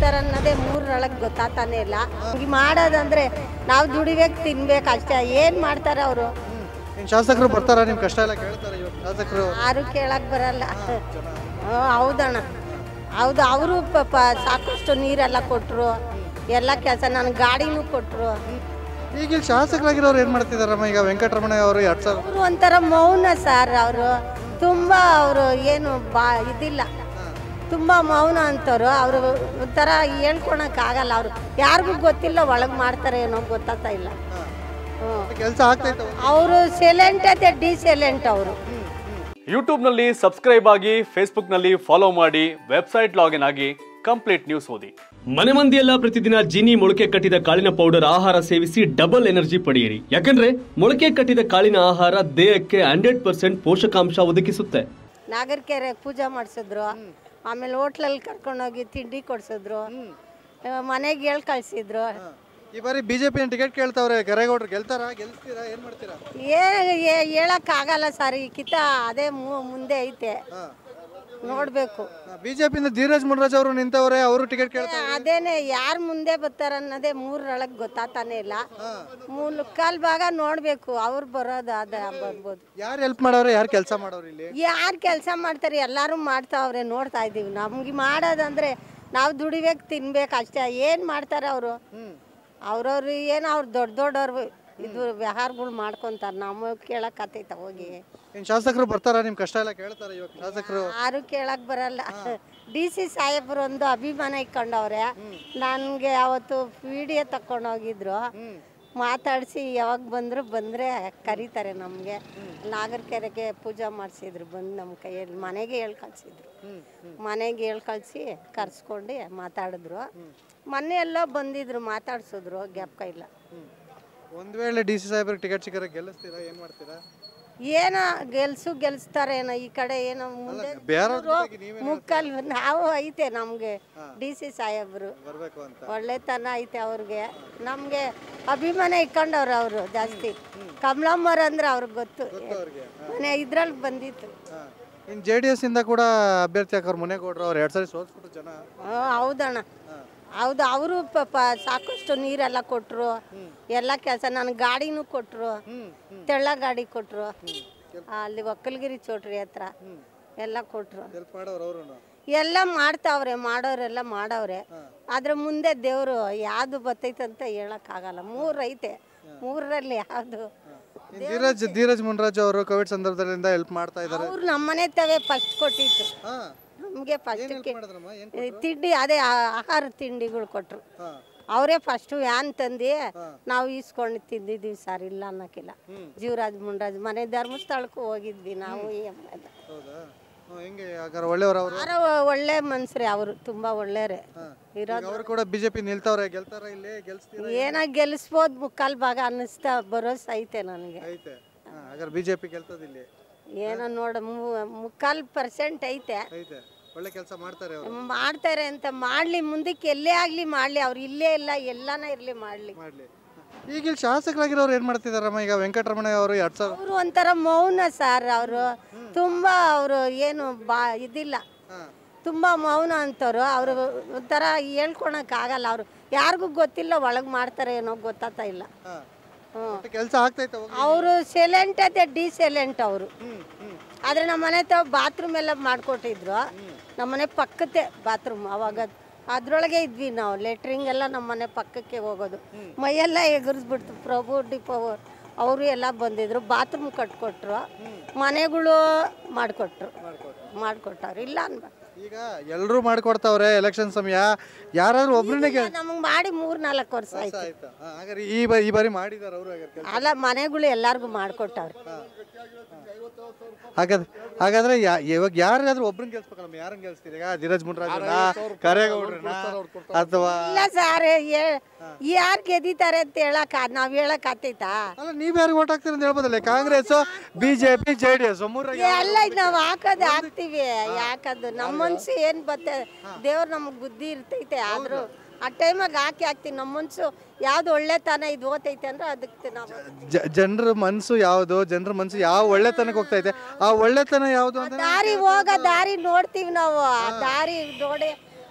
ಬರ್ತಾರೆ ಅನ್ನೋದೇ ಮೂರರೊಳಗೆ ಗೊತ್ತಾಗ್ತಾನೆ ಇಲ್ಲ ಹಿಂಗೆ ಮಾಡೋದಂದ್ರೆ ನಾವು ದುಡಿಬೇಕು ತಿನ್ಬೇಕು ಅಷ್ಟೇ ಏನು ಮಾಡ್ತಾರೆ ಅವರು ಇನ್ನು ಶಾಸಕರು ಬರ್ತಾರಾ ನಿಮ್ಮ ಕಷ್ಟ ಎಲ್ಲ ಕೇಳ್ತಾರೆ ಇವತ್ತು ಶಾಸಕರು ಯಾರು ಕೇಳಕ್ಕೆ ಬರಲ್ಲ ಹ್ಞೂ ಹೌದಣ್ಣ ಹೌದು ಅವರು ಪಾಪ ಸಾಕಷ್ಟು ನೀರೆಲ್ಲ ಕೊಟ್ಟರು ಎಲ್ಲ ಕೆಲಸ ನನ್ನ ಗಾಡಿನೂ ಕೊಟ್ಟರು ಈಗ ಇಲ್ಲಿ ಶಾಸಕರಾಗಿರೋರು ಏನು ಮಾಡ್ತಿದಾರಮ್ಮ ಈಗ ವೆಂಕಟರಮಣ ಅವರು ಎರಡು ಸಾವಿರ ಅವರು ಒಂಥರ ಮೌನ ಸರ್ ಅವರು ತುಂಬ ಅವರು ಏನು ಬಾ ಇದಿಲ್ಲ ತುಂಬ ಮೌನ ಅಂತವ್ರು ಅವರು ಒಂಥರ ಹೇಳ್ಕೊಳಕ್ಕಾಗಲ್ಲ ಅವರು ಯಾರಿಗೂ ಗೊತ್ತಿಲ್ಲ ಒಳಗೆ ಮಾಡ್ತಾರೆ ಏನೋ ಗೊತ್ತಾಗ್ತಾ ಇಲ್ಲ ಹ್ಞೂ ಕೆಲಸ ಆಗ್ತೈತೆ ಅವರು ಸೆಲೆಂಟ್ ಅದೇ ಡಿ ಸೆಲೆಂಟ್ ಅವರು ಯೂಟ್ಯೂಬ್ನಲ್ಲಿ ಸಬ್ಸ್ಕ್ರೈಬ್ ಆಗಿ ಫೇಸ್ಬುಕ್ನಲ್ಲಿ ಫಾಲೋ ಮಾಡಿ ವೆಬ್ಸೈಟ್ ಲಾಗಿನ್ ಆಗಿ ಕಂಪ್ಲೀಟ್ ನ್ಯೂಸ್ ಓದಿ ಮನೆ ಮಂದಿಯೆಲ್ಲ ಪ್ರತಿದಿನ ಜೀನಿ ಮೊಳಕೆ ಕಟ್ಟಿದ ಕಾಳಿನ ಪೌಡರ್ ಆಹಾರ ಸೇವಿಸಿ ಡಬಲ್ ಎನರ್ಜಿ ಪಡೆಯಿರಿ ಯಾಕಂದ್ರೆ ಮೊಳಕೆ ಕಟ್ಟಿದ ಕಾಳಿನ ಆಹಾರ ದೇಹಕ್ಕೆ ಹಂಡ್ರೆಡ್ ಪರ್ಸೆಂಟ್ ಪೋಷಕಾಂಶ ಒದಗಿಸುತ್ತೆ ನಾಗರಿಕೆರೆ ಪೂಜೆ ಮಾಡಿಸಿದ್ರು ಆಮೇಲೆ ಹೋಟ್ಲಲ್ಲಿ ಕರ್ಕೊಂಡೋಗಿ ತಿಂಡಿ ಕೊಡ್ಸಿದ್ರು ಮನೆಗೆ ಹೇಳ್ ಕಳ್ಸಿದ್ರು ಈ ಬಾರಿ ಬಿಜೆಪಿ ಟಿಕೆಟ್ ಕೇಳ್ತಾವ್ರೆ ಕರೇಗೌಡರು ಗೆಲ್ತಾರಾ ಗೆಲ್ಸ್ತೀರಾ ಏನು ಮಾಡ್ತೀರಾ ಏನು ಹೇಳಕ್ಕಾಗಲ್ಲ ಸರ್ ಈ ಕಿತ ಅದೇ ಮು- ಮುಂದೆ ಐತೆ ನೋಡಬೇಕು ಬಿಜೆಪಿಯಿಂದ ಧೀರಜ್ ಮುನ್ರಾಜ್ ಅವರು ನಿಂತವ್ರೆ ಅವರು ಟಿಕೆಟ್ ಕೇಳ್ತಾರೆ ಅದೇನೆ ಯಾರು ಮುಂದೆ ಬರ್ತಾರ ಅನ್ನೋದೇ ಮೂರರೊಳಗೆ ಗೊತ್ತಾಗ್ತಾನೆ ಇಲ್ಲ ಮುಕ್ಕಾಲ್ ಭಾಗ ನೋಡಬೇಕು ಅವ್ರು ಬರೋದು ಅದ ಬರ್ಬೋದು ಯಾರು ಹೆಲ್ಪ್ ಮಾಡೋರು ಯಾರು ಕೆಲಸ ಮಾಡೋರು ಇಲ್ಲಿ ಯಾರು ಕೆಲಸ ಮಾಡ್ತಾರೆ ಎಲ್ಲರೂ ಮಾಡ್ತಾವ್ರೆ ನೋಡ್ತಾ ಇದ್ದೀವಿ ನಮ್ಗೆ ಮಾಡೋದಂದ್ರೆ ನಾವು ದುಡಿಬೇಕು ತಿನ್ಬೇಕು ಅಷ್ಟೇ ಏನು ಮಾಡ್ತಾರೆ ಅವರು ಅವ್ರವ್ರು ಏನು ಅವ್ರು ದೊಡ್ಡ ದೊಡ್ಡವ್ರು ಇದು ವ್ಯವಹಾರಗಳು ಮಾಡ್ಕೊಂತಾರೆ ನಮ್ಮ ಕೇಳಕ್ಕಾತೈತ ಹೋಗಿ ಇನ್ನು ಶಾಸಕರು ಬರ್ತಾರಾ ನಿಮ್ಮ ಕಷ್ಟ ಎಲ್ಲ ಕೇಳ್ತಾರೆ ಇವಾಗ ಶಾಸಕರು ಯಾರು ಕೇಳಕ್ ಬರಲ್ಲ ಡಿ ಸಿ ಸಾಹೇಬ್ರು ಒಂದು ಅಭಿಮಾನ ಇಟ್ಕೊಂಡವ್ರೆ ನನಗೆ ಅವತ್ತು ವಿಡಿಯೋ ತಕೊಂಡೋಗಿದ್ರು ಮಾತಾಡಿಸಿ ಯಾವಾಗ ಬಂದ್ರು ಬಂದರೆ ಕರೀತಾರೆ ನಮಗೆ ನಾಗರಿಕೆರೆಗೆ ಪೂಜೆ ಮಾಡಿಸಿದ್ರು ಬಂದು ನಮ್ಮ ಕೈಯಲ್ಲಿ ಮನೆಗೆ ಹೇಳ್ ಕಳ್ಸಿದ್ರು ಮನೆಗೆ ಹೇಳ್ ಕಳಿಸಿ ಕರ್ಸ್ಕೊಂಡು ಮಾತಾಡಿದ್ರು ಮೊನ್ನೆ ಎಲ್ಲೋ ಬಂದಿದ್ರು ಮಾತಾಡ್ಸಿದ್ರು ಜ್ಞಾಪಕ ಇಲ್ಲ ಒಂದ್ ವೇಳೆ ಡಿ ಸಿ ಸಾಹೇಬ್ರಿಗೆ ಟಿಕೆಟ್ ಸಿಕ್ಕರೆ ಗೆಲ್ಲಿಸ್ತೀರಾ ಏನು ಮಾಡ್ತೀರಾ ಏನೋ ಗೆಲ್ಸು ಗೆಲ್ಸ್ತಾರೇನೋ ಈ ಕಡೆ ಏನೋ ಮುಂದೆ ಬೇರೆಯವ್ರ ಇವ್ರು ಜೊತೆಗೆ ನೀವೇ ಮುಕ್ಕಲ್ ನಾವು ಐತೆ ನಮಗೆ ಡಿ ಸಿ ಸಾಹೇಬ್ರು ಬರಬೇಕು ಅಂತ ಒಳ್ಳೆತನ ಐತೆ ಅವ್ರಿಗೆ ನಮಗೆ ಅಭಿಮಾನ ಇಟ್ಕೊಂಡವ್ರು ಅವರು ಜಾಸ್ತಿ ಕಮಲಮ್ಮರ್ ಅಂದ್ರೆ ಅವ್ರಿಗೆ ಗೊತ್ತು ಅವ್ರಿಗೆ ಮನೆ ಇದ್ರಲ್ಲಿ ಬಂದಿತ್ತು ಇನ್ನು ಜೆ ಡಿ ಎಸ್ ಇಂದ ಕೂಡ ಅಭ್ಯರ್ಥಿ ಹಾಕೋರು ಮುನೇಗೌಡರು ಅವ್ರು ಎರಡು ಸರಿ ಸೋಲ್ಸ್ಬಿಟ್ಟು ಜನ ಹ್ಞೂ ಹೌದಣ್ಣ ಹೌದು ಅವರು ಪಾಪ ಸಾಕಷ್ಟು ನೀರೆಲ್ಲ ಕೊಟ್ಟರು ಎಲ್ಲ ಕೆಲಸ ನನ್ನ ಗಾಡಿನೂ ಕೊಟ್ಟರು ತೆಳ್ಳ ಗಾಡಿ ಕೊಟ್ಟರು ಅಲ್ಲಿ ಒಕ್ಕಲ್ಗಿರಿ ಚೋಟ್ರಿ ಹತ್ರ ಎಲ್ಲ ಕೊಟ್ಟರು ಹೆಲ್ಪ್ ಮಾಡೋರು ಅವರು ಎಲ್ಲ ಮಾಡ್ತಾವ್ರೆ ಮಾಡೋರೆಲ್ಲ ಮಾಡವ್ರೆ ಆದ್ರೆ ಮುಂದೆ ದೇವರು ಯಾವ್ದು ಬರ್ತೈತೆ ಅಂತ ಹೇಳಕ್ಕಾಗಲ್ಲ ಮೂರು ಐತೆ ಮೂರರಲ್ಲಿ ಯಾವುದು ಧೀರಜ್ ಧೀರಜ್ ಮುನ್ರಾಜ್ ಅವರು ಕೋವಿಡ್ ಸಂದರ್ಭದಿಂದ ಹೆಲ್ಪ್ ಮಾಡ್ತಾ ಇದ್ದಾರೆ ಅವ್ರು ನಮ್ಮನೆ ತವೇ ಫಸ್ಟ್ ಕೊಟ್ಟಿತ್ತು ಹಾ ನಮಗೆ ಫಸ್ಟ್ ಮಾಡಿದ್ರಮ್ಮ ಏನ್ ತಿಂಡಿ ಅದೇ ಆ- ಆಹಾರ ತಿಂಡಿಗಳು ಕೊಟ್ರು ಹಾ ಅವರೇ ಫಸ್ಟು ವ್ಯಾನ್ ತಂದು ನಾವು ಈಸ್ಕೊಂಡು ತಿಂದಿದ್ದೀವಿ ಸರ್ ಇಲ್ಲ ಅನ್ನೋಕ್ಕಿಲ್ಲ ಜೀವರಾಜ್ ಮುಂಡರಾಜ್ ಮನೆ ಧರ್ಮಸ್ಥಳಕ್ಕೂ ಹೋಗಿದ್ವಿ ನಾವು ಈ ಅಮ್ಮನ. ಹೌದಾ ಹ್ಮ್, ಹೆಂಗೆ ಹಾಗಾದ್ರೆ ಒಳ್ಳೆಯವರು ಅವರು ಯಾರೋ ಒಳ್ಳೆ ಮನ್ಸ್ರಿ ಅವರು ತುಂಬಾ ಒಳ್ಳೆಯವ್ರೆ ಇರೋದು ಅವರು ಕೂಡ ಬಿಜೆಪಿ ನಿಲ್ತವ್ರೆ ಗೆಲ್ತಾರ ಇಲ್ಲಿ ಗೆಲ್ಸ್ತೀರಾ ಏನೋ ಗೆಲ್ಲಿಸ್ಬೋದು ಮುಕ್ಕಾಲ್ ಭಾಗ ಅನ್ನಿಸ್ತಾ ಭರೋಸೆ ಐತೆ ನನಗೆ ಐತೆ ಹಾ, ಹಾಗಾದ್ರೆ ಬಿಜೆಪಿ ಗೆಲ್ತದ ಇಲ್ಲಿ ಏನೋ ನೋಡ ಮುಕ್ಕಾಲ್ ಪರ್ಸೆಂಟ್ ಐತೆ ಐತೆ ಒಳ್ಳೆ ಕೆಲಸ ಮಾಡ್ತಾರೆ ಅವರು ಮಾಡ್ತಾರೆ ಅಂತ ಮಾಡ್ಲಿ ಮುಂದಕ್ಕೆ ಎಲ್ಲೇ ಆಗ್ಲಿ ಮಾಡ್ಲಿ ಅವ್ರು ಇಲ್ಲೇ ಇಲ್ಲ ಎಲ್ಲಾನ ಇರ್ಲಿ ಮಾಡ್ಲಿ ಮಾಡ್ಲಿ ಈಗ ಇಲ್ಲಿ ಶಾಸಕರಾಗಿರೋರು ಏನ್ ಮಾಡ್ತಿದಾರಮ್ಮ ಈಗ ವೆಂಕಟರಮಣ ಅವರು ಎರಡ್ ಸಾವಿರ ಅವರು ಒಂಥರ ಮೌನ ಸರ್ ಅವರು ತುಂಬಾ ಅವರು ಏನು ಬಾ ಇದಿಲ್ಲ ತುಂಬಾ ಮೌನ ಅಂತವ್ರು ಅವರು ಒಂಥರ ಹೇಳ್ಕೊಳಕ್ಕಾಗಲ್ಲ ಅವರು ಯಾರಿಗೂ ಗೊತ್ತಿಲ್ಲ ಒಳಗೆ ಮಾಡ್ತಾರೆ ಏನೋ ಗೊತ್ತಾಗ್ತಾ ಇಲ್ಲ ಹ್ಞೂ ಕೆಲಸ ಆಗ್ತೈತೆ ಹೋಗಿ ಅವರು ಸೆಲೆಂಟ್ ಅದೇ ಡಿ ಸೆಲೆಂಟ್ ಅವರು ಆದರೆ ನಮ್ಮ ಮನೆ ತಾವು ಬಾತ್ರೂಮ್ ಎಲ್ಲ ಮಾಡಿಕೊಟ್ಟಿದ್ರು ನಮ್ಮ ಮನೆ ಪಕ್ಕತ್ತೆ ಬಾತ್ರೂಮ್ ಅವಾಗ ಅದ್ರೊಳಗೆ ಇದ್ವಿ ನಾವು ಲೆಟ್ರಿಂಗ್ ಎಲ್ಲ ನಮ್ಮ ಮನೆ ಪಕ್ಕಕ್ಕೆ ಹೋಗೋದು ಮೈಯೆಲ್ಲ ಎಗರಿಸ್ಬಿಡ್ತು ಪ್ರಭು ಡಿಪೋ ಅವರು ಎಲ್ಲ ಬಂದಿದ್ರು ಬಾತ್ರೂಮ್ ಕಟ್ಕೊಟ್ರು ಮನೆಗಳು ಮಾಡಿಕೊಟ್ರು ಮಾಡಿಕೊಟ್ಟವ್ರು ಇಲ್ಲ ಅನ್ಬ ಈಗ ಎಲ್ಲರೂ ಮಾಡ್ಕೊಡ್ತಾವ್ರೆ ಎಲೆಕ್ಷನ್ ಸಮಯ ಯಾರಾದ್ರೂ ಒಬ್ರನ್ನೇ ಗೆಲ್ ನಮಗೆ ಮಾಡಿ ಮೂರು ನಾಲ್ಕು ವರ್ಷ ಆಯ್ತು ಆಯ್ತಾ ಹಾ, ಹಾಗಾದ್ರೆ ಈ ಬಾ ಈ ಬಾರಿ ಮಾಡಿದಾರ ಅವರು ಹಾಗಾದ್ರೆ ಕೆಲ್ಸ. ಅಲ್ಲ ಮನೆಗಳು ಎಲ್ಲರಿಗೂ ಮಾಡಿಕೊಟ್ಟವ್ರು ಹಾಗಾದ್ರೆ ಹಾಗಾದ್ರೆ ಯಾ- ಇವಾಗ ಯಾರಾದ್ರೂ ಒಬ್ರನ್ನ ಗೆಲ್ಸ್ಬೇಕಲ್ಲ ಯಾರನ್ನ ಗೆಲ್ಸ್ತೀರಿ ಈಗ ಧೀರಜ್ ಮುನ್ರಾಜನ ಕರೇಗೌಡ್ರನ್ನ ಅಥವಾ ಇಲ್ಲ ಸರ್ ಯಾರು ಗೆದಿತಾರೆ ಅಂತ ಹೇಳಕ್ ನಾವ್ ಹೇಳಕ್ ಆತೈತಾ ಅಲ್ಲ ನೀವ್ ಯಾರಿಗೆ ಓಟ್ ಹಾಕ್ತೀರಿ ಅಂತ ಹೇಳ್ಬೋದಲ್ಲ Congress BJP J D S ಮೂರ ಎಲ್ಲ ನಾವ್ ಹಾಕೋದು ಹಾಕ್ತಿವಿ ಯಾಕದು ನಮ್ಮ ಮನ್ಸು ಏನ್ ಬರ್ತದೆ ದೇವ್ರು ನಮಗ್ ಬುದ್ಧಿ ಇರ್ತೈತೆ ಆದ್ರೂ ಆ ಟೈಮಾಗ ಹಾಕಿ ಹಾಕ್ತಿವಿ ನಮ್ಮ ಮನ್ಸು ಯಾವ್ದು ಒಳ್ಳೆತನ ಇದು ಓತೈತೆ ಅಂದ್ರೆ ಅದಕ್ಕೆ ನಾವು ಜನರ ಮನ್ಸು ಯಾವ್ದು ಜನರ ಮನ್ಸು ಯಾವ ಒಳ್ಳೆತನಕ್ಕೆ ಹೋಗ್ತಾ ಇದೆ ಆ ಒಳ್ಳೆತನ ಯಾವ್ದು ಅಂತ ದಾರಿ ಹೋಗೋ ದಾರಿ ನೋಡ್ತೀವಿ ನಾವು ಆ ದಾರಿ ನೋಡಿ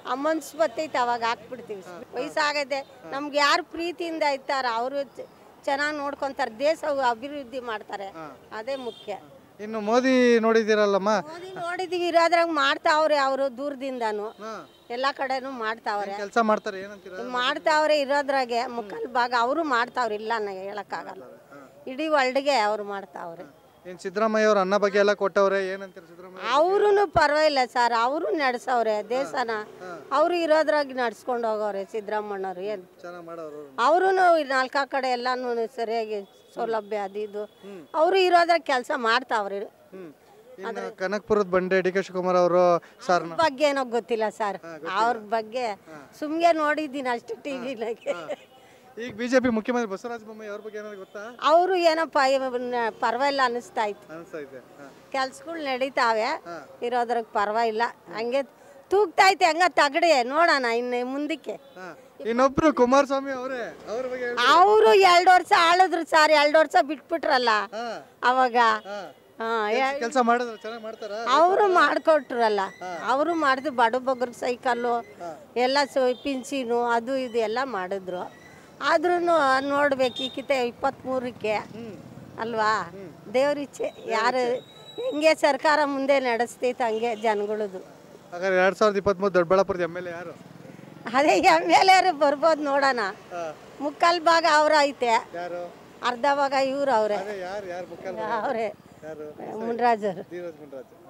ಅಮ್ಮನ್ಸ್ ಬತ್ತೈತೆ ಅವಾಗ ಹಾಕ್ಬಿಡ್ತೀವಿ ವಯಸ್ಸಾಗೈತೆ ನಮ್ಗೆ ಯಾರು ಪ್ರೀತಿಯಿಂದ ಇರ್ತಾರ ಅವರು ಚೆನ್ನಾಗಿ ನೋಡ್ಕೊಂತಾರೆ ದೇಶ ಅಭಿವೃದ್ಧಿ ಮಾಡ್ತಾರೆ ಅದೇ ಮುಖ್ಯ ಇನ್ನು ಮೋದಿ ನೋಡಿದ್ದೀರಲ್ಲಮ್ಮ ಮೋದಿ ನೋಡಿದೀವಿ ಇರೋದ್ರಾಗ ಮಾಡ್ತಾವ್ರೆ ಅವರು ದೂರದಿಂದಾನು ಎಲ್ಲ ಕಡೆನೂ ಮಾಡ್ತಾವ್ರೆ ಕೆಲಸ ಮಾಡ್ತಾರೆ ಏನಂತೀರ ಮಾಡ್ತಾವ್ರೆ ಇರೋದ್ರಾಗೆ ಮುಕ್ಕಲ್ ಭಾಗ ಅವರು ಮಾಡ್ತಾವ್ರೆ ಇಲ್ಲ ನಾ ಹೇಳಕ್ಕಾಗಲ್ಲ ಇಡೀ ವರ್ಲ್ಡ್ಗೆ ಅವ್ರು ಮಾಡ್ತಾವ್ರೆ ಏನ್ ಸಿದ್ದರಾಮಯ್ಯ ಅವ್ರ ಅನ್ನ ಬಗ್ಗೆ ಎಲ್ಲ ಕೊಟ್ಟವ್ರೆ ಏನಂತೀರ ಸಿದ್ದರಾಮಯ್ಯ ಅವ್ರೂ ಪರವಾಗಿಲ್ಲ ಸರ್ ಅವರು ನಡೆಸವ್ರೆ ದೇಶನ ಅವರು ಇರೋದ್ರಾಗ ನಡ್ಸ್ಕೊಂಡು ಹೋಗವ್ರೆ ಸಿದ್ದರಾಮಣ್ಣವ್ರು ಏನು ಚೆನ್ನಾಗಿ ಮಾಡೋರು ಅವರು ನಾಲ್ಕಾ ಕಡೆ ಎಲ್ಲಾನು ಸರಿಯಾಗಿ ಸೌಲಭ್ಯ ಅದು ಇದು ಅವರು ಇರೋದ್ರಾಗ ಕೆಲಸ ಮಾಡ್ತಾವ್ರಿ ಹ್ಮ್ ಇನ್ನು ಕನಕ್ಪುರದ ಬಂಡೆ ಡಿ ಕೆ ಶಿವಕುಮಾರ್ ಅವರು ಸರ್ ಅವ್ರ ಬಗ್ಗೆ ಏನೋ ಗೊತ್ತಿಲ್ಲ ಸರ್ ಅವ್ರ ಬಗ್ಗೆ ಸುಮ್ಗೆ ನೋಡಿದ್ದೀನಿ ಅಷ್ಟು ಟಿವಿಲಾಗೆ ಈಗ ಬಿಜೆಪಿ ಮುಖ್ಯಮಂತ್ರಿ ಬಸವರಾಜ ಬೊಮ್ಮಾಯಿ ಅವ್ರ ಬಗ್ಗೆ ಏನಾದ್ರು ಗೊತ್ತಾ ಅವರು ಏನಪ್ಪ ಇವನ್ನ ಪರವಾಗಿಲ್ಲ ಅನಿಸ್ತಾ ಇತ್ತು ಅನಿಸ್ತಾ ಇದೆ ಹಾ. ಕೆಲ್ಸಗಳು ನಡೀತಾವೆ ಇರೋದ್ರಾಗ ಪರವಾಗಿಲ್ಲ ಹಂಗೆ ತೂಗ್ತೈತೆ ಹಂಗ ತಗಡಿ ನೋಡೋಣ ಇನ್ನು ಮುಂದಕ್ಕೆ ಹಾ. ಇನ್ನೊಬ್ರು ಕುಮಾರಸ್ವಾಮಿ ಅವರೇ ಅವ್ರ ಬಗ್ಗೆ ಹೇಳಿ. ಅವರು ಎರಡು ವರ್ಷ ಆಳಿದ್ರು ಸರ್ ಎರಡು ವರ್ಷ ಬಿಟ್ಬಿಟ್ರಲ್ಲ ಹಾ ಅವಾಗ ಹಾ ಹಾ ಕೆಲಸ ಮಾಡಿದ್ರು ಚೆನ್ನಾಗಿ ಮಾಡ್ತಾರ ಅವರು ಮಾಡಿಕೊಟ್ರಲ್ಲ ಅವರು ಮಾಡಿದ್ರು ಬಡ ಬಗ್ರ ಸೈಕಲ್ಲು ಎಲ್ಲ ಸೊ ಪಿಂಚಿನು ಅದು ಇದು ಎಲ್ಲ ಮಾಡಿದ್ರು ಆದ್ರೂ ನೋಡ್ಬೇಕು ಈಕಿತ ಇಪ್ಪತ್ತ್ಮೂರಕ್ಕೆ ಅಲ್ವಾ ದೇವ್ರಿಚ್ಛೆ ಯಾರು ಹೆಂಗೆ ಸರ್ಕಾರ ಮುಂದೆ ನಡೆಸ್ತೈತೆ ಹಂಗೆ ಜನಗಳದು ಹಾಗಾದ್ರೆ ಎರಡ್ ಸಾವಿರದ ಇಪ್ಪತ್ಮೂರು ದೊಡ್ಡಬಳ್ಳಾಪುರದ ಎಮ್ ಎಲ್ ಎ ಯಾರು ಅದೇ ಎಮ್ ಎಲ್ ಎರು ಬರ್ಬೋದು ನೋಡೋಣ ಮುಕ್ಕಾಲು ಭಾಗ ಅವ್ರ ಐತೆ ಯಾರು ಅರ್ಧ ಭಾಗ ಇವ್ರು ಅವ್ರೆ ಅದೇ ಯಾರು ಯಾರು ಮುಖ್ಯ ಅವರೇ ಯಾರು ಮುನ್ರಾಜರು ಧೀರಜ್ ಮುನ್ರಾಜ್